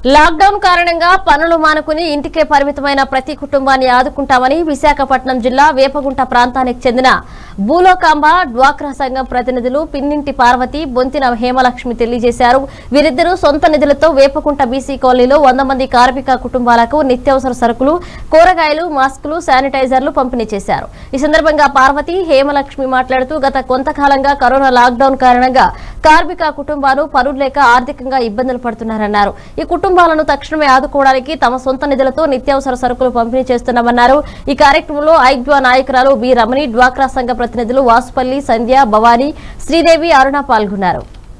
lockdown కారణంగా పనులు మానుకుని ఇంటికే పరిమితమైన ప్రతి కుటుంబాన్ని ఆదుకుంటామని విశాఖపట్నం జిల్లా వేపగుంట ప్రాంతానికి చెందిన భూలోకాంబ డ్వాక్రా సంఘం ప్రతినిధులు పిన్నింటి పార్వతి బొంతిన హేమలక్ష్మి తెలియజేశారు వీరిద్దరూ సొంత నిధులతో వేపకుంట బీసీ కాలనీలో వంద మంది కార్మిక కుటుంబాలకు నిత్యావసర సరుకులు కూరగాయలు మాస్కులు శానిటైజర్లు పంపిణీ చేశారు ఈ సందర్భంగా పార్వతి హేమలక్ష్మి మాట్లాడుతూ గత కొంతకాలంగా కరోనా లాక్డౌన్ కారణంగా కార్మిక కుటుంబాలు పనులు లేక ఆర్థికంగా ఇబ్బందులు పడుతున్నారన్నారు ఈ కుటుంబాలను తక్షణమే ఆదుకోవడానికి తమ సొంత నిధులతో నిత్యావసర సరుకులు పంపిణీ చేస్తున్నామన్నారు ఈ కార్యక్రమంలో ఐగ్వా నాయకురాలు బి రమణి డ్వాక్రా సంఘ ప్రతినిధులు వాసుపల్లి సంధ్య భవానీ శ్రీదేవి అరుణ పాల్గొన్నారు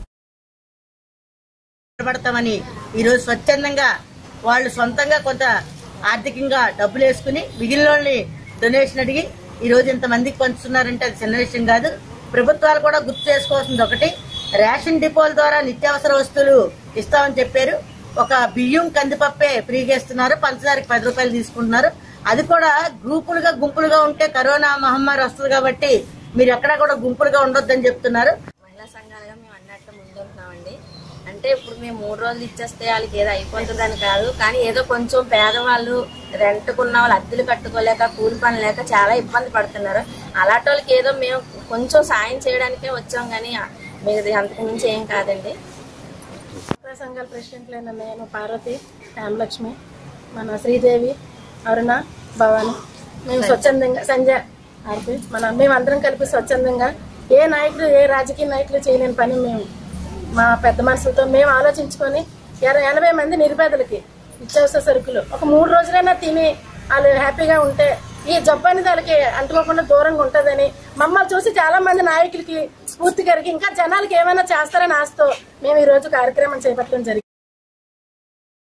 నిలబడతామని ఈరోజు స్వచ్ఛందంగా వాళ్ళు సొంతంగా కొంత ఆర్థికంగా డబ్బులు వేసుకుని మిగిలిన వాళ్ళని డొనేషన్ అడిగి ఈ రోజు ఇంతమందికి పంచుతున్నారంటే అది చిన్న విషయం కాదు ప్రభుత్వాలు కూడా గుర్తు చేసుకోవాల్సింది ఒకటి రేషన్ డిపోల ద్వారా నిత్యావసర వస్తువులు ఇస్తామని చెప్పారు ఒక బియ్యం కందిపప్పే ఫ్రీగా ఇస్తున్నారు పంచదారకి పది రూపాయలు తీసుకుంటున్నారు అది కూడా గ్రూపులుగా గుంపులుగా ఉంటే కరోనా మహమ్మారి వస్తుంది కాబట్టి మీరు ఎక్కడా కూడా గుంపులుగా ఉండొద్దని చెప్తున్నారు మహిళా సంఘాలుగా మేము అన్నట్టు ముందుంటున్నామండి అంటే ఇప్పుడు మేము మూడు రోజులు ఇచ్చేస్తే వాళ్ళకి ఏదో అయిపోతుందని కాదు కానీ ఏదో కొంచెం పేదవాళ్ళు రెంట్కున్న వాళ్ళు అద్దెలు కట్టుకోలేక కూలి పని లేక చాలా ఇబ్బంది పడుతున్నారు అలాంటి వాళ్ళకి ఏదో మేము కొంచెం సాయం చేయడానికే వచ్చాం కానీ మిగతా అంతకు మించి ఏం కాదండి డ్వాక్రా సంఘాల ప్రెసిడెంట్లైన నేను పార్వతి రామలక్ష్మి మన శ్రీదేవి అరుణ భవాని మేము స్వచ్ఛందంగా సంజయ్ ఆర్పి మన మేమందరం కలిపి స్వచ్ఛందంగా ఏ నాయకులు ఏ రాజకీయ నాయకులు చేయలేని పని మేము మా పెద్ద మనుషులతో మేము ఆలోచించుకొని ఎన- ఎనభై మంది నిరుపేదలకి నిత్యావసర సరుకులు ఒక మూడు రోజులైనా తిని వాళ్ళు హ్యాపీగా ఉంటే ఈ జబ్బు అనేది వాళ్ళకి అంటుకోకుండా దూరంగా ఉంటుందని మమ్మల్ని చూసి చాలా మంది నాయకులకి స్ఫూర్తి కలిగి ఇంకా జనాలకి ఏమైనా చేస్తారని ఆశతో మేము ఈ రోజు కార్యక్రమం చేపట్టడం జరిగింది